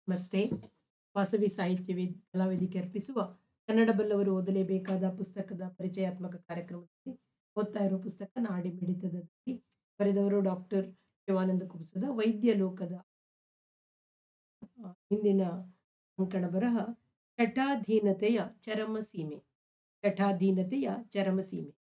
ನಮಸ್ತೆ ವಾಸವಿ ಸಾಹಿತ್ಯ ವೇದ್ ಕಲಾವೇದಿಕೆ ಅರ್ಪಿಸುವ ಕನ್ನಡ ಬಲ್ಲವರು ಓದಲೇಬೇಕಾದ ಪುಸ್ತಕದ ಪರಿಚಯಾತ್ಮಕ ಕಾರ್ಯಕ್ರಮದಲ್ಲಿ ಓದ್ತಾ ಇರೋ ಪುಸ್ತಕ ನಾಡಿ ಮಿಡಿತದ ದಾರಿ ಬರೆದವರು ಡಾಕ್ಟರ್ ಶಿವಾನಂದ ಕುಬ್ಸದ ವೈದ್ಯ ಲೋಕದ ಆ, ಹಿಂದಿನ ಅಂಕಣ ಬರಹ ಚಟಾಧೀನತೆಯ ಚರಮ ಸೀಮೆ ಚಟಾಧೀನತೆಯ ಚರಮ ಸೀಮೆ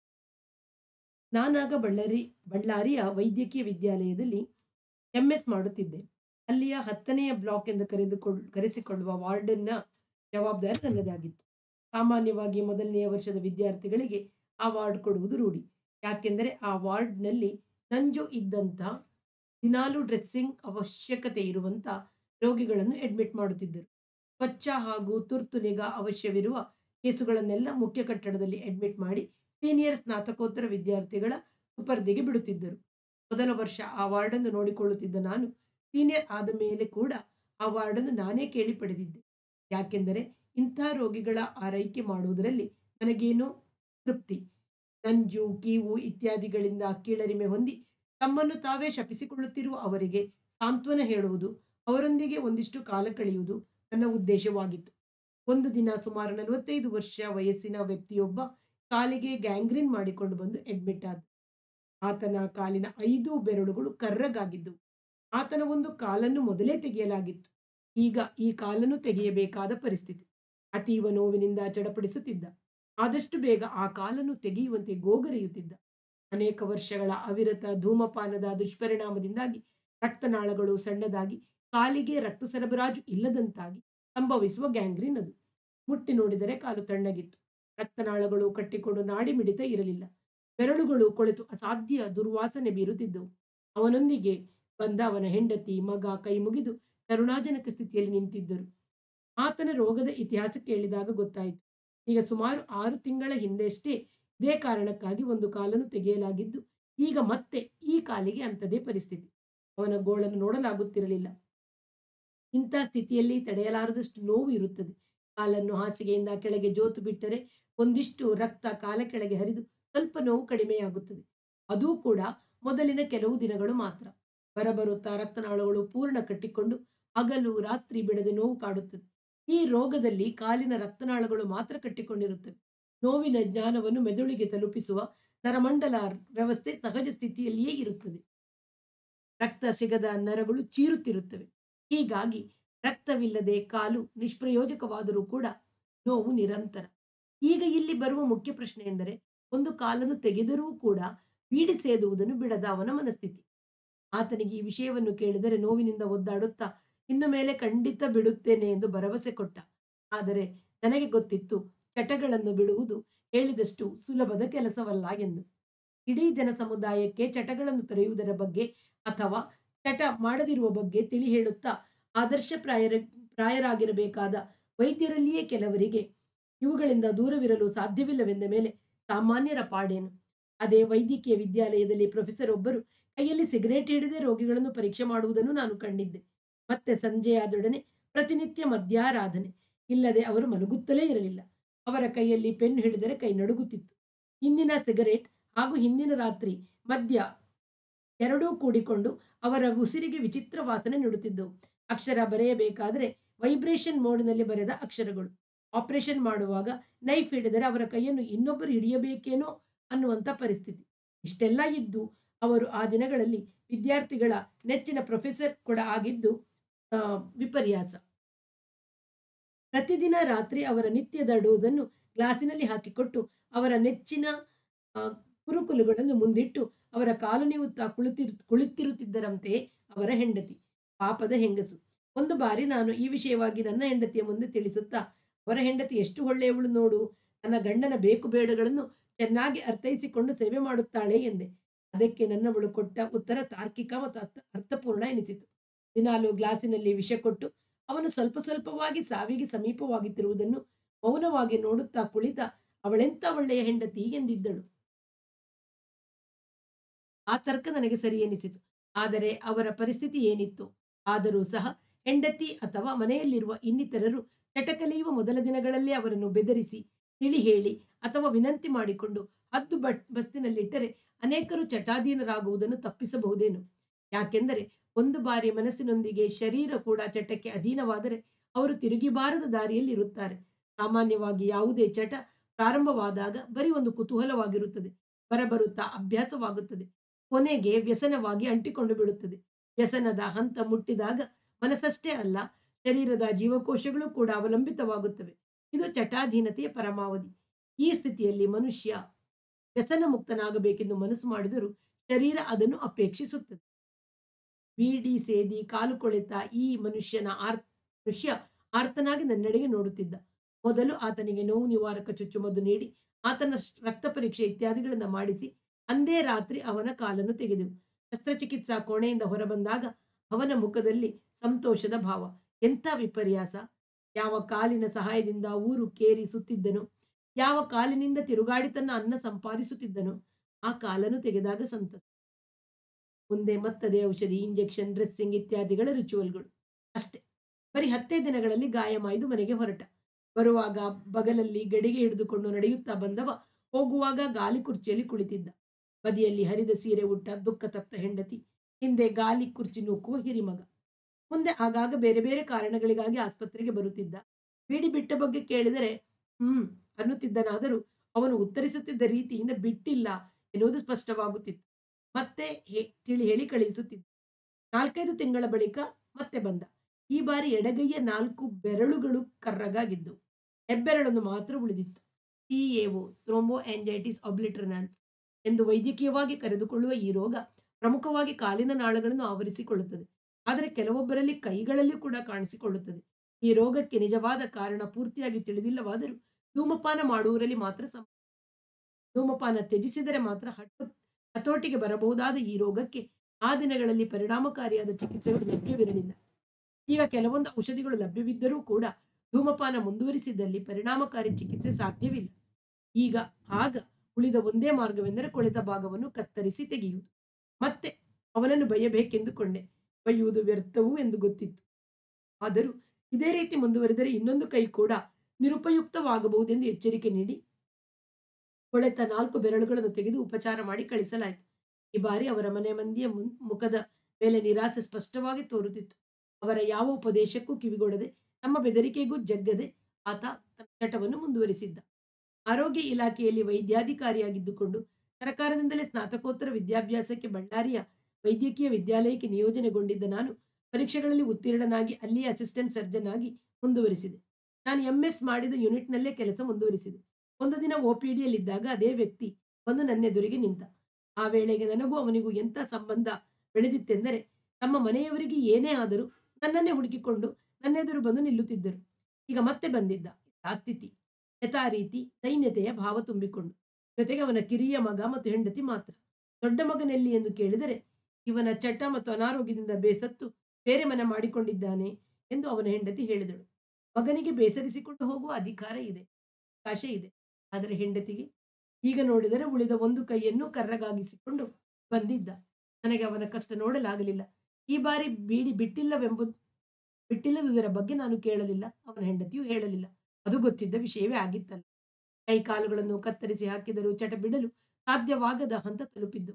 ನಾನಾಗ ಬಳ್ಳಾರಿ ಬಳ್ಳಾರಿಯ ವೈದ್ಯಕೀಯ ವಿದ್ಯಾಲಯದಲ್ಲಿ ಎಂ ಎಸ್ ಮಾಡುತ್ತಿದ್ದೆ ಅಲ್ಲಿಯ ಹತ್ತನೆಯ ಬ್ಲಾಕ್ ಎಂದು ಕರೆದುಕೊಳ್ಳ ಕರೆಸಿಕೊಳ್ಳುವ ವಾರ್ಡನ್ನ ಜವಾಬ್ದಾರಿ ನನ್ನದಾಗಿತ್ತು ಸಾಮಾನ್ಯವಾಗಿ ಮೊದಲನೆಯ ವರ್ಷದ ವಿದ್ಯಾರ್ಥಿಗಳಿಗೆ ಆ ವಾರ್ಡ್ ಕೊಡುವುದು ರೂಢಿ ಯಾಕೆಂದರೆ ಆ ವಾರ್ಡ್ನಲ್ಲಿ ನಂಜು ಇದ್ದಂಥ ದಿನಾಲು ಡ್ರೆಸ್ಸಿಂಗ್ ಅವಶ್ಯಕತೆ ಇರುವಂಥ ರೋಗಿಗಳನ್ನು ಅಡ್ಮಿಟ್ ಮಾಡುತ್ತಿದ್ದರು ಸ್ವಚ್ಛ ಹಾಗೂ ತುರ್ತು ನಿಗಾ ಅವಶ್ಯವಿರುವ ಕೇಸುಗಳನ್ನೆಲ್ಲ ಮುಖ್ಯ ಕಟ್ಟಡದಲ್ಲಿ ಅಡ್ಮಿಟ್ ಮಾಡಿ ಸೀನಿಯರ್ ಸ್ನಾತಕೋತ್ತರ ವಿದ್ಯಾರ್ಥಿಗಳ ಸುಪರ್ದಿಗೆ ಬಿಡುತ್ತಿದ್ದರು ಮೊದಲ ವರ್ಷ ಆ ವಾರ್ಡನ್ನು ನೋಡಿಕೊಳ್ಳುತ್ತಿದ್ದ ನಾನು ಸೀನಿಯರ್ ಆದ ಮೇಲೆ ಕೂಡ ಆ ವಾರ್ಡನ್ನು ನಾನೇ ಕೇಳಿ ಪಡೆದಿದ್ದೆ ಯಾಕೆಂದರೆ ಇಂಥ ರೋಗಿಗಳ ಆರೈಕೆ ಮಾಡುವುದರಲ್ಲಿ ನನಗೇನೋ ತೃಪ್ತಿ ನಂಜು ಕೀವು ಇತ್ಯಾದಿಗಳಿಂದ ಕೀಳರಿಮೆ ಹೊಂದಿ ತಮ್ಮನ್ನು ತಾವೇ ಶಪಿಸಿಕೊಳ್ಳುತ್ತಿರುವ ಅವರಿಗೆ ಸಾಂತ್ವನ ಹೇಳುವುದು ಅವರೊಂದಿಗೆ ಒಂದಿಷ್ಟು ಕಾಲ ಕಳೆಯುವುದು ನನ್ನ ಉದ್ದೇಶವಾಗಿತ್ತು ಒಂದು ದಿನ ಸುಮಾರು ನಲವತ್ತೈದು ವರ್ಷ ವಯಸ್ಸಿನ ವ್ಯಕ್ತಿಯೊಬ್ಬ ಕಾಲಿಗೆ ಗ್ಯಾಂಗ್ರೀನ್ ಮಾಡಿಕೊಂಡು ಬಂದು ಅಡ್ಮಿಟ್ ಆದ ಆತನ ಕಾಲಿನ ಐದು ಬೆರಳುಗಳು ಕರ್ರಗಾಗಿದ್ದವು ಆತನ ಒಂದು ಕಾಲನ್ನು ಮೊದಲೇ ತೆಗೆಯಲಾಗಿತ್ತು ಈಗ ಈ ಕಾಲನ್ನು ತೆಗೆಯಬೇಕಾದ ಪರಿಸ್ಥಿತಿ ಅತೀವ ನೋವಿನಿಂದ ಚಡಪಡಿಸುತ್ತಿದ್ದ ಆದಷ್ಟು ಬೇಗ ಆ ಕಾಲನ್ನು ತೆಗೆಯುವಂತೆ ಗೋಗರೆಯುತ್ತಿದ್ದ ಅನೇಕ ವರ್ಷಗಳ ಅವಿರತ ಧೂಮಪಾನದ ದುಷ್ಪರಿಣಾಮದಿಂದಾಗಿ ರಕ್ತನಾಳಗಳು ಸಣ್ಣದಾಗಿ ಕಾಲಿಗೆ ರಕ್ತ ಸರಬರಾಜು ಇಲ್ಲದಂತಾಗಿ ಸಂಭವಿಸುವ ಗ್ಯಾಂಗ್ರೀನ್ ಅದು ಮುಟ್ಟಿ ನೋಡಿದರೆ ಕಾಲು ತಣ್ಣಗಿತ್ತು ರಕ್ತನಾಳಗಳು ಕಟ್ಟಿಕೊಂಡು ನಾಡಿ ಮಿಡಿತ ಇರಲಿಲ್ಲ ಬೆರಳುಗಳು ಕೊಳೆತು ಅಸಾಧ್ಯ ದುರ್ವಾಸನೆ ಬೀರುತ್ತಿದ್ದವು ಅವನೊಂದಿಗೆ ಬಂದ ಅವನ ಹೆಂಡತಿ ಮಗ ಕೈ ಮುಗಿದು ಕರುಣಾಜನಕ ಸ್ಥಿತಿಯಲ್ಲಿ ನಿಂತಿದ್ದರು ಆತನ ರೋಗದ ಇತಿಹಾಸ ಕೇಳಿದಾಗ ಗೊತ್ತಾಯಿತು ಈಗ ಸುಮಾರು ಆರು ತಿಂಗಳ ಹಿಂದೆಷ್ಟೇ ಇದೇ ಕಾರಣಕ್ಕಾಗಿ ಒಂದು ಕಾಲನ್ನು ತೆಗೆಯಲಾಗಿದ್ದು ಈಗ ಮತ್ತೆ ಈ ಕಾಲಿಗೆ ಅಂಥದೇ ಪರಿಸ್ಥಿತಿ ಅವನ ಗೋಳನ್ನು ನೋಡಲಾಗುತ್ತಿರಲಿಲ್ಲ ಇಂಥ ಸ್ಥಿತಿಯಲ್ಲಿ ತಡೆಯಲಾರದಷ್ಟು ನೋವು ಇರುತ್ತದೆ ಕಾಲನ್ನು ಹಾಸಿಗೆಯಿಂದ ಕೆಳಗೆ ಜೋತು ಬಿಟ್ಟರೆ ಒಂದಿಷ್ಟು ರಕ್ತ ಕಾಲ ಕೆಳಗೆ ಹರಿದು ಸ್ವಲ್ಪ ನೋವು ಕಡಿಮೆಯಾಗುತ್ತದೆ ಅದೂ ಕೂಡ ಮೊದಲಿನ ಕೆಲವು ದಿನಗಳು ಮಾತ್ರ ಬರಬರುತ್ತಾ ರಕ್ತನಾಳಗಳು ಪೂರ್ಣ ಕಟ್ಟಿಕೊಂಡು ಹಗಲು ರಾತ್ರಿ ಬಿಡದೆ ನೋವು ಕಾಡುತ್ತದೆ ಈ ರೋಗದಲ್ಲಿ ಕಾಲಿನ ರಕ್ತನಾಳಗಳು ಮಾತ್ರ ಕಟ್ಟಿಕೊಂಡಿರುತ್ತವೆ ನೋವಿನ ಜ್ಞಾನವನ್ನು ಮೆದುಳಿಗೆ ತಲುಪಿಸುವ ನರಮಂಡಲ ವ್ಯವಸ್ಥೆ ಸಹಜ ಸ್ಥಿತಿಯಲ್ಲಿಯೇ ಇರುತ್ತದೆ ರಕ್ತ ಸಿಗದ ನರಗಳು ಚೀರುತ್ತಿರುತ್ತವೆ ಹೀಗಾಗಿ ರಕ್ತವಿಲ್ಲದೆ ಕಾಲು ನಿಷ್ಪ್ರಯೋಜಕವಾದರೂ ಕೂಡ ನೋವು ನಿರಂತರ ಈಗ ಇಲ್ಲಿ ಬರುವ ಮುಖ್ಯ ಪ್ರಶ್ನೆ ಎಂದರೆ ಒಂದು ಕಾಲನ್ನು ತೆಗೆದರೂ ಕೂಡ ಬೀಡಿ ಸೇದುವುದನ್ನು ಬಿಡದ ಅವನ ಮನಸ್ಥಿತಿ ಆತನಿಗೆ ಈ ವಿಷಯವನ್ನು ಕೇಳಿದರೆ ನೋವಿನಿಂದ ಒದ್ದಾಡುತ್ತಾ ಇನ್ನು ಮೇಲೆ ಖಂಡಿತ ಬಿಡುತ್ತೇನೆ ಎಂದು ಭರವಸೆ ಕೊಟ್ಟ ಆದರೆ ನನಗೆ ಗೊತ್ತಿತ್ತು ಚಟಗಳನ್ನು ಬಿಡುವುದು ಹೇಳಿದಷ್ಟು ಸುಲಭದ ಕೆಲಸವಲ್ಲ ಎಂದು ಇಡೀ ಜನ ಸಮುದಾಯಕ್ಕೆ ಚಟಗಳನ್ನು ತೊರೆಯುವುದರ ಬಗ್ಗೆ ಅಥವಾ ಚಟ ಮಾಡದಿರುವ ಬಗ್ಗೆ ತಿಳಿ ಹೇಳುತ್ತಾ ಆದರ್ಶ ಪ್ರಾಯರ ಪ್ರಾಯರಾಗಿರಬೇಕಾದ ವೈದ್ಯರಲ್ಲಿಯೇ ಕೆಲವರಿಗೆ ಇವುಗಳಿಂದ ದೂರವಿರಲು ಸಾಧ್ಯವಿಲ್ಲವೆಂದ ಮೇಲೆ ಸಾಮಾನ್ಯರ ಪಾಡೇನು ಅದೇ ವೈದ್ಯಕೀಯ ವಿದ್ಯಾಲಯದಲ್ಲಿ ಪ್ರೊಫೆಸರ್ ಒಬ್ಬರು ಕೈಯಲ್ಲಿ ಸಿಗರೇಟ್ ಹಿಡಿದೇ ರೋಗಿಗಳನ್ನು ಪರೀಕ್ಷೆ ಮಾಡುವುದನ್ನು ನಾನು ಕಂಡಿದ್ದೆ ಮತ್ತೆ ಸಂಜೆಯಾದೊಡನೆ ಪ್ರತಿನಿತ್ಯ ಮಧ್ಯಾರಾಧನೆ ಇಲ್ಲದೆ ಅವರು ಮಲಗುತ್ತಲೇ ಇರಲಿಲ್ಲ ಅವರ ಕೈಯಲ್ಲಿ ಪೆನ್ ಹಿಡಿದರೆ ಕೈ ನಡುಗುತ್ತಿತ್ತು ಇಂದಿನ ಸಿಗರೇಟ್ ಹಾಗೂ ಹಿಂದಿನ ರಾತ್ರಿ ಮದ್ಯ ಎರಡೂ ಕೂಡಿಕೊಂಡು ಅವರ ಉಸಿರಿಗೆ ವಿಚಿತ್ರ ವಾಸನೆ ನೀಡುತ್ತಿದ್ದವು ಅಕ್ಷರ ಬರೆಯಬೇಕಾದರೆ ವೈಬ್ರೇಷನ್ ಮೋಡ್ನಲ್ಲಿ ಬರೆದ ಅಕ್ಷರಗಳು ಆಪರೇಷನ್ ಮಾಡುವಾಗ ನೈಫ್ ಹಿಡಿದರೆ ಅವರ ಕೈಯನ್ನು ಇನ್ನೊಬ್ಬರು ಹಿಡಿಯಬೇಕೇನೋ ಅನ್ನುವಂಥ ಪರಿಸ್ಥಿತಿ ಇಷ್ಟೆಲ್ಲ ಇದ್ದು ಅವರು ಆ ದಿನಗಳಲ್ಲಿ ವಿದ್ಯಾರ್ಥಿಗಳ ನೆಚ್ಚಿನ ಪ್ರೊಫೆಸರ್ ಕೂಡ ಆಗಿದ್ದು ಆ, ವಿಪರ್ಯಾಸ ಪ್ರತಿದಿನ ರಾತ್ರಿ ಅವರ ನಿತ್ಯದ ಡೋಸನ್ನು ಗ್ಲಾಸಿನಲ್ಲಿ ಹಾಕಿಕೊಟ್ಟು ಅವರ ನೆಚ್ಚಿನ ಆ, ಕುರುಕುಲುಗಳನ್ನು ಮುಂದಿಟ್ಟು ಅವರ ಕಾಲು ನೀವುತ್ತಾ ಕುಳಿತಿರು ಕುಳಿತಿರುತ್ತಿದ್ದರಂತೆ ಅವರ ಹೆಂಡತಿ ಪಾಪದ ಹೆಂಗಸು ಒಂದು ಬಾರಿ ನಾನು ಈ ವಿಷಯವಾಗಿ ನನ್ನ ಹೆಂಡತಿಯ ಮುಂದೆ ತಿಳಿಸುತ್ತಾ ಅವರ ಹೆಂಡತಿ ಎಷ್ಟು ಒಳ್ಳೆಯವಳು ನೋಡು ನನ್ನ ಗಂಡನ ಬೇಕು ಬೇಡಗಳನ್ನು ಚೆನ್ನಾಗಿ ಅರ್ಥೈಸಿಕೊಂಡು ಸೇವೆ ಮಾಡುತ್ತಾಳೆ ಎಂದೆ ಅದಕ್ಕೆ ನನ್ನವಳು ಕೊಟ್ಟ ಉತ್ತರ ತಾರ್ಕಿಕ ಮತ್ತು ಅರ್ಥ ಅರ್ಥಪೂರ್ಣ ಎನಿಸಿತು ದಿನಾಲು ಗ್ಲಾಸಿನಲ್ಲಿ ವಿಷ ಕೊಟ್ಟು ಅವನು ಸ್ವಲ್ಪ ಸ್ವಲ್ಪವಾಗಿ ಸಾವಿಗೆ ಸಮೀಪವಾಗುತ್ತಿರುವುದನ್ನು ಮೌನವಾಗಿ ನೋಡುತ್ತಾ ಕುಳಿತ ಅವಳೆಂತ ಒಳ್ಳೆಯ ಹೆಂಡತಿ ಎಂದಿದ್ದಳು ಆ ತರ್ಕ ನನಗೆ ಸರಿ ಎನಿಸಿತು ಆದರೆ ಅವರ ಪರಿಸ್ಥಿತಿ ಏನಿತ್ತು ಆದರೂ ಸಹ ಹೆಂಡತಿ ಅಥವಾ ಮನೆಯಲ್ಲಿರುವ ಇನ್ನಿತರರು ಚಟ ಕಲಿಯುವ ಮೊದಲ ದಿನಗಳಲ್ಲೇ ಅವರನ್ನು ಬೆದರಿಸಿ ತಿಳಿ ಹೇಳಿ ಅಥವಾ ವಿನಂತಿ ಮಾಡಿಕೊಂಡು ಹದ್ದು ಬಟ್ ಬಸ್ತಿನಲ್ಲಿಟ್ಟರೆ ಅನೇಕರು ಚಟಾಧೀನರಾಗುವುದನ್ನು ತಪ್ಪಿಸಬಹುದೇನು ಯಾಕೆಂದರೆ ಒಂದು ಬಾರಿ ಮನಸ್ಸಿನೊಂದಿಗೆ ಶರೀರ ಕೂಡ ಚಟಕ್ಕೆ ಅಧೀನವಾದರೆ ಅವರು ತಿರುಗಿಬಾರದ ದಾರಿಯಲ್ಲಿ ಇರುತ್ತಾರೆ ಸಾಮಾನ್ಯವಾಗಿ ಯಾವುದೇ ಚಟ ಪ್ರಾರಂಭವಾದಾಗ ಬರೀ ಒಂದು ಕುತೂಹಲವಾಗಿರುತ್ತದೆ ಬರಬರುತ್ತಾ ಅಭ್ಯಾಸವಾಗುತ್ತದೆ ಕೊನೆಗೆ ವ್ಯಸನವಾಗಿ ಅಂಟಿಕೊಂಡು ಬಿಡುತ್ತದೆ ವ್ಯಸನದ ಹಂತ ಮುಟ್ಟಿದಾಗ ಮನಸ್ಸಷ್ಟೇ ಅಲ್ಲ ಶರೀರದ ಜೀವಕೋಶಗಳು ಕೂಡ ಅವಲಂಬಿತವಾಗುತ್ತವೆ ಇದು ಚಟಾಧೀನತೆಯ ಪರಮಾವಧಿ ಈ ಸ್ಥಿತಿಯಲ್ಲಿ ಮನುಷ್ಯ ವ್ಯಸನ ಮುಕ್ತನಾಗಬೇಕೆಂದು ಮನಸ್ಸು ಮಾಡಿದರೂ ಶರೀರ ಅದನ್ನು ಅಪೇಕ್ಷಿಸುತ್ತದೆ ಬೀಡಿ ಸೇದಿ ಕಾಲು ಕೊಳೆತ ಈ ಮನುಷ್ಯನ ಆರ್ ಮನುಷ್ಯ ಆರ್ತನಾಗಿ ನನ್ನೆಡೆಗೆ ನೋಡುತ್ತಿದ್ದ ಮೊದಲು ಆತನಿಗೆ ನೋವು ನಿವಾರಕ ಚುಚ್ಚುಮದ್ದು ನೀಡಿ ಆತನ ಶ- ರಕ್ತ ಪರೀಕ್ಷೆ ಇತ್ಯಾದಿಗಳನ್ನು ಮಾಡಿಸಿ ಅಂದೇ ರಾತ್ರಿ ಅವನ ಕಾಲನ್ನು ತೆಗೆದೆವು ಶಸ್ತ್ರಚಿಕಿತ್ಸಾ ಕೋಣೆಯಿಂದ ಹೊರಬಂದಾಗ ಅವನ ಮುಖದಲ್ಲಿ ಸಂತೋಷದ ಭಾವ ಎಂಥ ವಿಪರ್ಯಾಸ ಯಾವ ಕಾಲಿನ ಸಹಾಯದಿಂದ ಊರು ಕೇರಿ ಸುತ್ತಿದ್ದನು ಯಾವ ಕಾಲಿನಿಂದ ತಿರುಗಾಡಿ ತನ್ನ ಅನ್ನ ಸಂಪಾದಿಸುತ್ತಿದ್ದನು ಆ ಕಾಲನ್ನು ತೆಗೆದಾಗ ಸಂತಸ ಮುಂದೆ ಮತ್ತದೆ ಔಷಧಿ ಇಂಜೆಕ್ಷನ್ ಡ್ರೆಸ್ಸಿಂಗ್ ಇತ್ಯಾದಿಗಳ ರಿಚುವಲ್ಗಳು ಅಷ್ಟೇ ಬರೀ ಹತ್ತೇ ದಿನಗಳಲ್ಲಿ ಗಾಯ ಮಾಯ್ದು ಮನೆಗೆ ಹೊರಟ ಬರುವಾಗ ಬಗಲಲ್ಲಿ ಗಡಿಗೆ ಹಿಡಿದುಕೊಂಡು ನಡೆಯುತ್ತಾ ಬಂದವ ಹೋಗುವಾಗ ಗಾಲಿ ಕುರ್ಚಿಯಲ್ಲಿ ಕುಳಿತಿದ್ದ ಬದಿಯಲ್ಲಿ ಹರಿದ ಸೀರೆ ಉಟ್ಟ ದುಃಖ ತಪ್ತ ಹೆಂಡತಿ ಹಿಂದೆ ಗಾಲಿ ಕುರ್ಚಿ ನೂಕುವ ಹಿರಿಮಗ ಮುಂದೆ ಆಗಾಗ ಬೇರೆ ಬೇರೆ ಕಾರಣಗಳಿಗಾಗಿ ಆಸ್ಪತ್ರೆಗೆ ಬರುತ್ತಿದ್ದ ಬೀಡಿ ಬಿಟ್ಟ ಬಗ್ಗೆ ಕೇಳಿದರೆ ಹ್ಮ್ ಅನ್ನುತ್ತಿದ್ದನಾದರೂ ಅವನು ಉತ್ತರಿಸುತ್ತಿದ್ದ ರೀತಿಯಿಂದ ಬಿಟ್ಟಿಲ್ಲ ಎನ್ನುವುದು ಸ್ಪಷ್ಟವಾಗುತ್ತಿತ್ತು ಮತ್ತೆ ಹೇ- ತಿಳಿ ಹೇಳಿ ಕಳುಹಿಸುತ್ತಿದ್ದ ನಾಲ್ಕೈದು ತಿಂಗಳ ಬಳಿಕ ಮತ್ತೆ ಬಂದ ಈ ಬಾರಿ ಎಡಗೈಯ ನಾಲ್ಕು ಬೆರಳುಗಳು ಕರ್ರಗಾಗಿದ್ದು ಹೆಬ್ಬೆರಳನ್ನು ಮಾತ್ರ ಉಳಿದಿತ್ತು ಟಿಎಒ ಥ್ರೋಂಬೋ ಆಂಜೈಟಿಸ್ ಒಬ್ಲಿಟ್ರನಾನ್ಸ್ ಎಂದು ವೈದ್ಯಕೀಯವಾಗಿ ಕರೆದುಕೊಳ್ಳುವ ಈ ರೋಗ ಪ್ರಮುಖವಾಗಿ ಕಾಲಿನ ನಾಳಗಳನ್ನು ಆವರಿಸಿಕೊಳ್ಳುತ್ತದೆ ಆದರೆ ಕೆಲವೊಬ್ಬರಲ್ಲಿ ಕೈಗಳಲ್ಲಿ ಕೂಡ ಕಾಣಿಸಿಕೊಳ್ಳುತ್ತದೆ ಈ ರೋಗಕ್ಕೆ ನಿಜವಾದ ಕಾರಣ ಪೂರ್ತಿಯಾಗಿ ತಿಳಿದಿಲ್ಲವಾದರೂ ಧೂಮಪಾನ ಮಾಡುವವರಲ್ಲಿ ಮಾತ್ರ ಸಂ ಧೂಮಪಾನ ತ್ಯಜಿಸಿದರೆ ಮಾತ್ರ ಹಟ್ಟು ಹತೋಟಿಗೆ ಬರಬಹುದಾದ ಈ ರೋಗಕ್ಕೆ ಆ ದಿನಗಳಲ್ಲಿ ಪರಿಣಾಮಕಾರಿಯಾದ ಚಿಕಿತ್ಸೆಗಳು ಲಭ್ಯವಿರಲಿಲ್ಲ ಈಗ ಕೆಲವೊಂದು ಔಷಧಿಗಳು ಲಭ್ಯವಿದ್ದರೂ ಕೂಡ ಧೂಮಪಾನ ಮುಂದುವರಿಸಿದಲ್ಲಿ ಪರಿಣಾಮಕಾರಿ ಚಿಕಿತ್ಸೆ ಸಾಧ್ಯವಿಲ್ಲ ಈಗ ಆಗ ಉಳಿದ ಒಂದೇ ಮಾರ್ಗವೆಂದರೆ ಕೊಳೆತ ಭಾಗವನ್ನು ಕತ್ತರಿಸಿ ತೆಗೆಯುವುದು ಮತ್ತೆ ಅವನನ್ನು ಬಯ್ಯಬೇಕೆಂದುಕೊಂಡೆ ಬೈಯುವುದು ವ್ಯರ್ಥವೂ ಎಂದು ಗೊತ್ತಿತ್ತು ಆದರೂ ಇದೇ ರೀತಿ ಮುಂದುವರಿದರೆ ಇನ್ನೊಂದು ಕೈ ಕೂಡ ನಿರುಪಯುಕ್ತವಾಗಬಹುದೆಂದು ಎಚ್ಚರಿಕೆ ನೀಡಿ ಕೊಳೆತ ನಾಲ್ಕು ಬೆರಳುಗಳನ್ನು ತೆಗೆದು ಉಪಚಾರ ಮಾಡಿ ಕಳಿಸಲಾಯಿತು ಈ ಬಾರಿ ಅವರ ಮನೆ ಮಂದಿಯ ಮುನ್- ಮುಖದ ಮೇಲೆ ನಿರಾಸೆ ಸ್ಪಷ್ಟವಾಗಿ ತೋರುತ್ತಿತ್ತು ಅವರ ಯಾವ ಉಪದೇಶಕ್ಕೂ ಕಿವಿಗೊಡದೆ ತಮ್ಮ ಬೆದರಿಕೆಗೂ ಜಗ್ಗದೆ ಆತ ತನ್ನ ಚಟವನ್ನು ಮುಂದುವರಿಸಿದ್ದ ಆರೋಗ್ಯ ಇಲಾಖೆಯಲ್ಲಿ ವೈದ್ಯಾಧಿಕಾರಿಯಾಗಿದ್ದುಕೊಂಡು ಸರ್ಕಾರದಿಂದಲೇ ಸ್ನಾತಕೋತ್ತರ ವಿದ್ಯಾಭ್ಯಾಸಕ್ಕೆ ಬಳ್ಳಾರಿಯ ವೈದ್ಯಕೀಯ ವಿದ್ಯಾಲಯಕ್ಕೆ ನಿಯೋಜನೆಗೊಂಡಿದ್ದ ನಾನು ಪರೀಕ್ಷೆಗಳಲ್ಲಿ ಉತ್ತೀರ್ಣನಾಗಿ ಅಲ್ಲಿಯೇ ಅಸಿಸ್ಟೆಂಟ್ ಸರ್ಜನ್ ಆಗಿ ಮುಂದುವರಿಸಿದೆ ನಾನು ಎಂ ಎಸ್ ಮಾಡಿದ ಯೂನಿಟ್ನಲ್ಲೇ ಕೆಲಸ ಮುಂದುವರಿಸಿದೆ ಒಂದು ದಿನ ಒ ಪಿ ಡಿಯಲ್ಲಿದ್ದಾಗ ಅದೇ ವ್ಯಕ್ತಿ ಬಂದು ನನ್ನೆದುರಿಗೆ ನಿಂತ ಆ ವೇಳೆಗೆ ನನಗೂ ಅವನಿಗೂ ಎಂಥ ಸಂಬಂಧ ಬೆಳೆದಿತ್ತೆಂದರೆ ತಮ್ಮ ಮನೆಯವರಿಗೆ ಏನೇ ಆದರೂ ನನ್ನನ್ನೇ ಹುಡುಕಿಕೊಂಡು ನನ್ನೆದುರು ಬಂದು ನಿಲ್ಲುತ್ತಿದ್ದರು ಈಗ ಮತ್ತೆ ಬಂದಿದ್ದ ಆ ಸ್ಥಿತಿ ಯಥಾ ರೀತಿ ದೈನ್ಯತೆಯ ಭಾವ ತುಂಬಿಕೊಂಡು ಜೊತೆಗೆ ಅವನ ಕಿರಿಯ ಮಗ ಮತ್ತು ಹೆಂಡತಿ ಮಾತ್ರ ದೊಡ್ಡ ಮಗನೆಲ್ಲಿ ಎಂದು ಕೇಳಿದರೆ ಇವನ ಚಟ ಮತ್ತು ಅನಾರೋಗ್ಯದಿಂದ ಬೇಸತ್ತು ಬೇರೆ ಮನೆ ಮಾಡಿಕೊಂಡಿದ್ದಾನೆ ಎಂದು ಅವನ ಹೆಂಡತಿ ಹೇಳಿದಳು ಮಗನಿಗೆ ಬೇಸರಿಸಿಕೊಂಡು ಹೋಗುವ ಅಧಿಕಾರ ಇದೆ ಅವಕಾಶ ಇದೆ ಆದರೆ ಹೆಂಡತಿಗೆ ಈಗ ನೋಡಿದರೆ ಉಳಿದ ಒಂದು ಕೈಯನ್ನು ಕರ್ರಗಾಗಿಸಿಕೊಂಡು ಬಂದಿದ್ದ ನನಗೆ ಅವನ ಕಷ್ಟ ನೋಡಲಾಗಲಿಲ್ಲ ಈ ಬಾರಿ ಬೀಡಿ ಬಿಟ್ಟಿಲ್ಲವೆಂಬುದು ಬಿಟ್ಟಿಲ್ಲದುದರ ಬಗ್ಗೆ ನಾನು ಕೇಳಲಿಲ್ಲ ಅವನ ಹೆಂಡತಿಯೂ ಹೇಳಲಿಲ್ಲ ಅದು ಗೊತ್ತಿದ್ದ ವಿಷಯವೇ ಆಗಿತ್ತಲ್ಲ ಕೈ ಕಾಲುಗಳನ್ನು ಕತ್ತರಿಸಿ ಹಾಕಿದರೂ ಚಟ ಬಿಡಲು ಸಾಧ್ಯವಾಗದ ಹಂತ ತಲುಪಿದ್ದು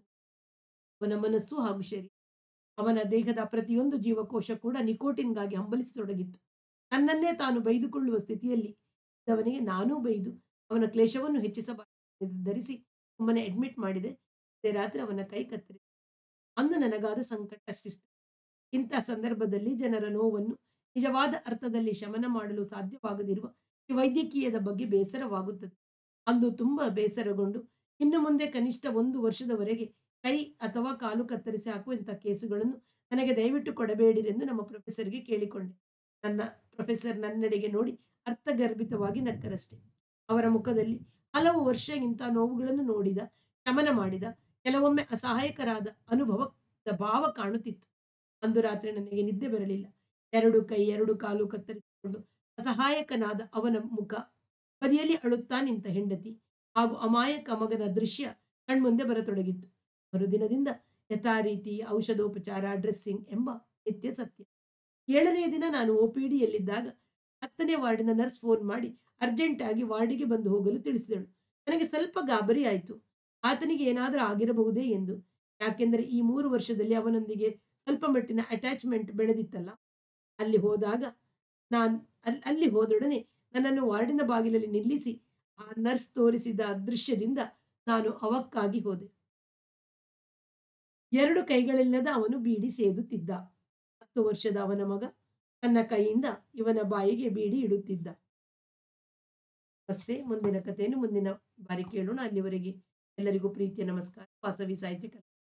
ಅವನ ಮನಸ್ಸು ಹಾಗೂ ಶರೀರ ಅವನ ದೇಹದ ಪ್ರತಿಯೊಂದು ಜೀವಕೋಶ ಕೂಡ ನಿಕೋಟಿನ್ಗಾಗಿ ಹಂಬಲಿಸತೊಡಗಿತ್ತು ತನ್ನನ್ನೇ ತಾನು ಬೈದುಕೊಳ್ಳುವ ಸ್ಥಿತಿಯಲ್ಲಿ ಇದ್ದವನಿಗೆ ನಾನೂ ಬೈದು ಅವನ ಕ್ಲೇಶವನ್ನು ಹೆಚ್ಚಿಸಬಾರದು ನಿರ್ಧರಿಸಿ ಸುಮ್ಮನೆ ಅಡ್ಮಿಟ್ ಮಾಡಿದೆ ಅದೇ ರಾತ್ರಿ ಅವನ ಕೈ ಕತ್ತರಿಸಿ ಅಂದು ನನಗಾದ ಸಂಕಟ ಸಿಸ್ಟರ್ ಇಂಥ ಸಂದರ್ಭದಲ್ಲಿ ಜನರ ನೋವನ್ನು ನಿಜವಾದ ಅರ್ಥದಲ್ಲಿ ಶಮನ ಮಾಡಲು ಸಾಧ್ಯವಾಗದಿರುವ ಈ ವೈದ್ಯಕೀಯದ ಬಗ್ಗೆ ಬೇಸರವಾಗುತ್ತದೆ ಅಂದು ತುಂಬ ಬೇಸರಗೊಂಡು ಇನ್ನು ಮುಂದೆ ಕನಿಷ್ಠ ಒಂದು ವರ್ಷದವರೆಗೆ ಕೈ ಅಥವಾ ಕಾಲು ಕತ್ತರಿಸಿ ಹಾಕುವಂಥ ಕೇಸುಗಳನ್ನು ನನಗೆ ದಯವಿಟ್ಟು ಕೊಡಬೇಡಿರೆಂದು ನಮ್ಮ ಪ್ರೊಫೆಸರ್ಗೆ ಕೇಳಿಕೊಂಡೆ ನನ್ನ ಪ್ರೊಫೆಸರ್ ನನ್ನೆಡೆಗೆ ನೋಡಿ ಅರ್ಥಗರ್ಭಿತವಾಗಿ ನಕ್ಕರಷ್ಟೆ ಅವರ ಮುಖದಲ್ಲಿ ಹಲವು ವರ್ಷ ಇಂಥ ನೋವುಗಳನ್ನು ನೋಡಿದ ಶಮನ ಮಾಡಿದ ಕೆಲವೊಮ್ಮೆ ಅಸಹಾಯಕರಾದ ಅನುಭವದ ಭಾವ ಕಾಣುತ್ತಿತ್ತು ಅಂದು ರಾತ್ರಿ ನನಗೆ ನಿದ್ದೆ ಬರಲಿಲ್ಲ ಎರಡು ಕೈ ಎರಡು ಕಾಲು ಕತ್ತರಿಸಿಕೊಂಡು ಅಸಹಾಯಕನಾದ ಅವನ ಮುಖ ಬದಿಯಲ್ಲಿ ಅಳುತ್ತಾ ನಿಂತ ಹೆಂಡತಿ ಹಾಗೂ ಅಮಾಯಕ ಮಗನ ದೃಶ್ಯ ಕಣ್ಮುಂದೆ ಬರತೊಡಗಿತ್ತು ಮರುದಿನದಿಂದ ಯಥಾರೀತಿ ಔಷಧೋಪಚಾರ ಡ್ರೆಸ್ಸಿಂಗ್ ಎಂಬ ನಿತ್ಯ ಸತ್ಯ ಏಳನೆಯ ದಿನ ನಾನು ಒ ಪಿ ಡಿಯಲ್ಲಿದ್ದಾಗ ಹತ್ತನೇ ವಾರ್ಡಿನ ನರ್ಸ್ ಫೋನ್ ಮಾಡಿ ಅರ್ಜೆಂಟ್ ಆಗಿ ವಾರ್ಡಿಗೆ ಬಂದು ಹೋಗಲು ತಿಳಿಸಿದಳು ನನಗೆ ಸ್ವಲ್ಪ ಗಾಬರಿ ಆಯಿತು ಆತನಿಗೆ ಏನಾದರೂ ಆಗಿರಬಹುದೇ ಎಂದು ಯಾಕೆಂದರೆ ಈ ಮೂರು ವರ್ಷದಲ್ಲಿ ಅವನೊಂದಿಗೆ ಸ್ವಲ್ಪ ಮಟ್ಟಿನ ಅಟ್ಯಾಚ್‌ಮೆಂಟ್ ಬೆಳೆದಿತ್ತಲ್ಲ, ಅಲ್ಲಿ ಹೋದಾಗ ನಾನ್ ಅಲ್ ಅಲ್ಲಿ ಹೋದೊಡನೆ ನನ್ನನ್ನು ವಾರ್ಡಿನ ಬಾಗಿಲಲ್ಲಿ ನಿಲ್ಲಿಸಿ, ಆ ನರ್ಸ್ ತೋರಿಸಿದ ದೃಶ್ಯದಿಂದ ನಾನು ಅವಾಕ್ಕಾಗಿ ಹೋದೆ. 2 ಕೈಗಳಿಲ್ಲದ ಅವನು ಬೀಡಿ ಸೇದುತ್ತಿದ್ದ. 10 ವರ್ಷದ ಅವನ ಮಗ ತನ್ನ ಕೈಯಿಂದ ಇವನ ಬಾಯಿಗೆ ಬೀಡಿ ಇಡುತ್ತಿದ್ದ. ನಮಸ್ತೆ. ಮುಂದಿನ ಕಥೆಯನ್ನು ಮುಂದಿನ ಬಾರಿ ಕೇಳೋಣ. ಅಲ್ಲಿವರೆಗೆ ಎಲ್ಲರಿಗೂ ಪ್ರೀತಿಯ ನಮಸ್ಕಾರ. ವಾಸವಿ ಸಾಹಿತ್ಯ